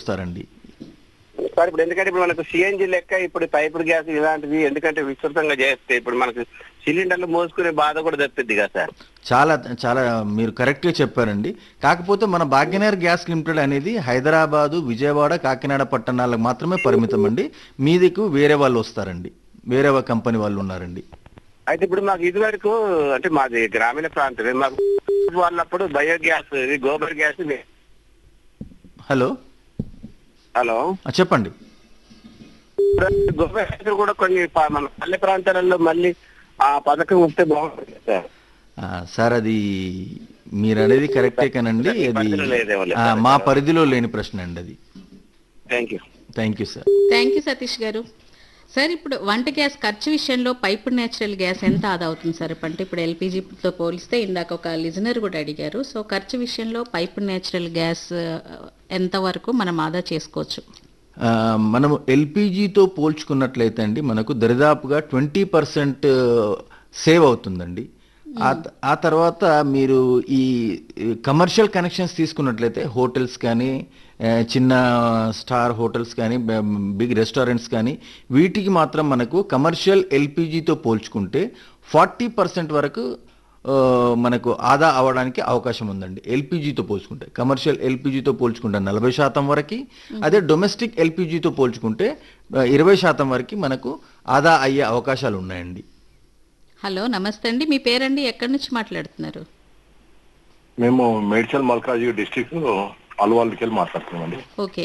వస్తారండి సార్ ఇప్పుడు ఎందుకంటే ఇప్పుడు మనకు సిఎన్జి లెక్క ఇప్పుడు పైపుడు గ్యాస్ ఇలాంటివి ఎందుకంటే విస్తృతంగా చేస్తే ఇప్పుడు మనకు సిలిండర్లు మోసుకునే బాధ కూడా తప్పిద్ది కదా సార్ చాలా చాలా మీరు కరెక్ట్గా చెప్పారండి కాకపోతే మన భాగ్యనగర్ గ్యాస్ లిమిటెడ్ అనేది హైదరాబాదు విజయవాడ కాకినాడ పట్టణాలకు మాత్రమే పరిమితం అండి మీదికు వేరే వాళ్ళు వస్తారండి వేరే కంపెనీ వాళ్ళు ఉన్నారండి అయితే ఇప్పుడు మాకు ఇది వరకు అంటే మాది గ్రామీణ ప్రాంతమే మాకు వాళ్ళప్పుడు బయోగ్యాస్ ఇది గోబర్ గ్యాస్ ఇది- హలో హలో ఆ, చెప్పండి ఇప్పుడు గోబర్ గ్యాస్ కూడా కొన్ని ప- మన పల్లె ప్రాంతాలలో మళ్ళీ ఆ పథకం వస్తే బాగుంటుంది కదా సార్ ఆ, సార్ అది మీరు అనేది కరెక్టే కానండి మీ అది పరిధిలో లేదేమో లేదు ఆ, సార్. మా పరిధిలో లేని ప్రశ్న అండి అది thank you thank you sir thank you Satish garu sir ఇప్పుడు వంట గ్యాస్ ఖర్చు విషయంలో పైపు నేచురల్ గ్యాస్ ఎంత ఆదా అవుతుంది సార్ అంటే ఇప్పుడు ఎల్పిజితో పోలిస్తే ఇందాక ఒక లిజనర్ కూడా అడిగారు సో ఖర్చు విషయంలో పైపు నేచురల్ గ్యాస్ ఎంత వరకు మనం ఆదా చేసుకోవచ్చు ఆ, మనము ఎల్పిజితో పోల్చుకున్నట్లయితే అండి మనకు దరిదాపుగా ట్వంటీ పర్సెంట్ సేవ్ అవుతుందండి ఆ త- ఆ తర్వాత మీరు ఈ కమర్షియల్ కనెక్షన్స్ తీసుకున్నట్లయితే హోటల్స్ కానీ ఆ, చిన్న స్టార్ హోటల్స్ కానీ బ- బిగ్ రెస్టారెంట్స్ కానీ వీటికి మాత్రం మనకు కమర్షియల్ ఎల్పిజితో పోల్చుకుంటే ఫార్టీ పర్సెంట్ వరకు ఆ, మనకు ఆదా అవ్వడానికి అవకాశం ఉందండి ఎల్పిజితో పోల్చుకుంటే కమర్షియల్ ఎల్పిజితో పోల్చుకుంటే నలభై శాతం వరకు అదే డొమెస్టిక్ ఎల్పిజితో పోల్చుకుంటే ఆ, ఇరవై శాతం వరకు మనకు ఆదా అయ్యే అవకాశాలు ఉన్నాయండి హలో నమస్తే అండి మీ పేరండి ఎక్కడి నుంచి మాట్లాడుతున్నారు మేము మేడ్చల్ మల్కాజ్గిరి డిస్టిక్ అల్వాల్కి వెళ్ళి మాట్లాడుతున్నామండి ఓకే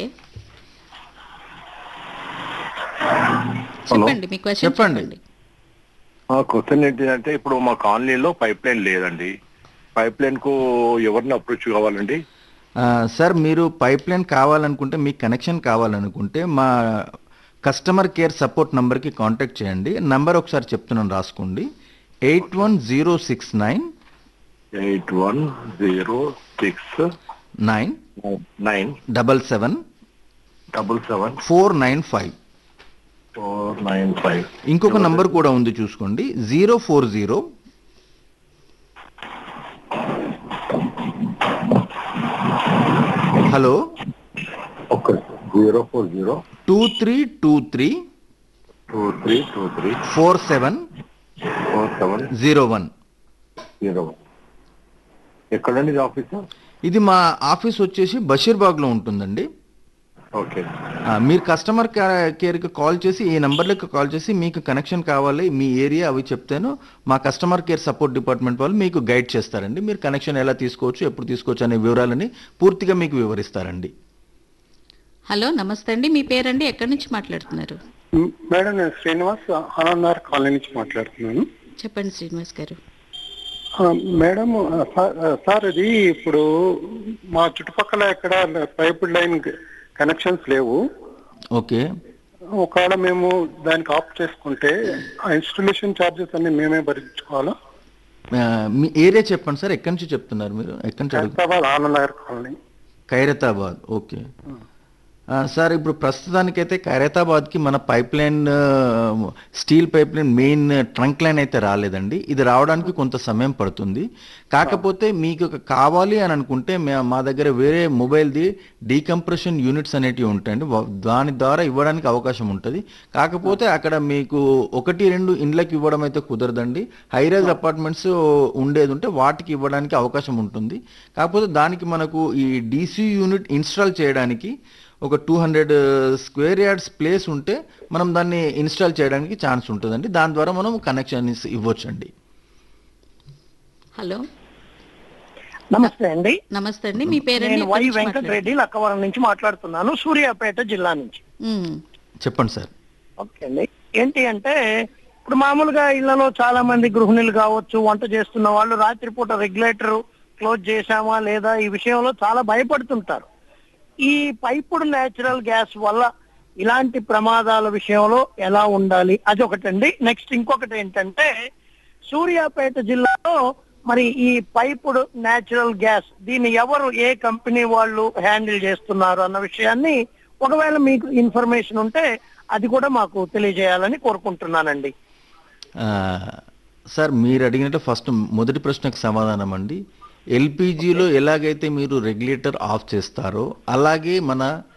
చెప్పండి మీ క్వశ్చన్ చెప్పండి. చెప్పండి ఆ క్వశ్చన్ ఏంటంటే ఇప్పుడు మా కాలనీలో పైప్ లైన్ లేదండి పైప్ లైన్ కు ఎవరిని అప్రోచ్ కావాలండి ఆ, సార్ మీరు పైప్ లైన్ కావాలనుకుంటే మీకు కనెక్షన్ కావాలనుకుంటే మా కస్టమర్ కేర్ సపోర్ట్ నంబర్కి కాంటాక్ట్ చేయండి నంబర్ ఒకసారి చెప్తున్నాను రాసుకోండి eight one zero six nine eight one zero six nine nine double seven double seven four nine five four nine five ఇంకొక నంబర్ కూడా ఉంది చూసుకోండి zero four zero hello okay zero four zero two three two three two three two three four seven four seven zero one zero one ఎక్కడండి ఇది office ఇది మా office వచ్చేసి బషీర్బాగ్లో ఉంటుందండి ఓకే ఆ, మీరు కస్టమర్ కే- కేర్కి కాల్ చేసి ఈ నెంబర్లకు కాల్ చేసి మీకు కనెక్షన్ కావాలి మీ ఏరియా అవి చెప్తేను మా కస్టమర్ కేర్ సపోర్ట్ డిపార్ట్మెంట్ వాళ్ళు మీకు గైడ్ చేస్తారండి మీరు కనెక్షన్ ఎలా తీసుకోవచ్చు ఎప్పుడు తీసుకోవచ్చు అనే వివరాలని పూర్తిగా మీకు వివరిస్తారండి హలో నమస్తే అండి మీ పేరండి ఎక్కడి నుంచి మాట్లాడుతున్నారు మ్, మేడం నేను శ్రీనివాస్ ఆనందార్ కాలనీ నుంచి మాట్లాడుతున్నాను చెప్పండి శ్రీనివాస్ గారు ఆ, మేడం ఆ, సార్- ఆ, సార్ ఇది ఇప్పుడు మా చుట్టుపక్కల ఎక్కడ పైప్ లైన్ కనెక్షన్స్ లేవు ఓకే ఒకవేళ మేము దానికి ఆఫ్ చేసుకుంటే ఆ ఇన్స్టలేషన్ ఛార్జెస్ అన్ని మేమే భరించుకోవాలా ఆ, మీ ఏరియా చెప్పండి సార్ ఎక్కడి నుంచి చెప్తున్నారు మీరు ఎక్కడి నుంచి అడుగు హైదరాబాద్ ఆనందనగర్ కాలనీ ఖైరతాబాద్ ఓకే ఆ, సార్ ఇప్పుడు ప్రస్తుతానికైతే ఖైరతాబాద్కి మన పైప్ లైన్ ఆ, steel pipeline main trunk line అయితే రాలేదండి ఇది రావడానికి కొంత సమయం పడుతుంది కాకపోతే మీకు కావాలి అని అనుకుంటే మే- మా దగ్గర వేరే మొబైల్ది డీకంప్రెషన్ యూనిట్స్ అనేటివి ఉంటాయండి వా- దాని ద్వారా ఇవ్వడానికి అవకాశం ఉంటుంది కాకపోతే అక్కడ మీకు ఒకటి రెండు ఇండ్లకి ఇవ్వడం అయితే కుదరదండి హైరైజ్ అపార్ట్మెంట్స్ ఉండేది ఉంటే వాటికి ఇవ్వడానికి అవకాశం ఉంటుంది కాకపోతే దానికి మనకు ఈ డీసీ యూనిట్ ఇన్స్టాల్ చేయడానికి ఒక two hundred square yards place ఉంటే మనం దాన్ని ఇన్స్టాల్ చేయడానికి ఛాన్స్ ఉంటుందండి దాని ద్వారా మనం కనెక్షన్ ఇవ్వచ్చండి హలో నమస్తే అండి నమస్తే అండి మీ పేరండి నేను ఎక్కడి వై నుంచి వెంకటరెడ్డి లక్కవరం నుంచి మాట్లాడుతున్నాను సూర్యాపేట జిల్లా నుంచి మాట్లాడు- మ్మ్. చెప్పండి సార్ ఓకే అండి ఏంటి అంటే ఇప్పుడు మామూలుగా ఇళ్లలో చాలా మంది గృహిణులు కావచ్చు వంట చేస్తున్న వాళ్ళు రాత్రిపూట రెగ్యులేటర్ క్లోజ్ చేశామా లేదా ఈ విషయంలో చాలా భయపడుతుంటారు ఈ పైపుడు నేచురల్ గ్యాస్ వల్ల ఇలాంటి ప్రమాదాల విషయంలో ఎలా ఉండాలి అది ఒకటండి నెక్స్ట్ ఇంకొకటి ఏంటంటే సూర్యాపేట జిల్లాలో మరి ఈ పైపుడు నేచురల్ గ్యాస్ దీన్ని ఎవరు ఏ కంపెనీ వాళ్ళు హ్యాండిల్ చేస్తున్నారు అన్న విషయాన్ని ఒకవేళ మీకు ఇన్ఫర్మేషన్ ఉంటే అది కూడా మాకు తెలియజేయాలని కోరుకుంటున్నానండి ఆ, సార్ మీరు అడిగినట్టు ఫస్ట్ మొదటి ప్రశ్నకు సమాధానం అండి ఎల్పిజిలో ఎలాగైతే మీరు రెగ్యులేటర్ ఆఫ్ చేస్తారో అలాగే మన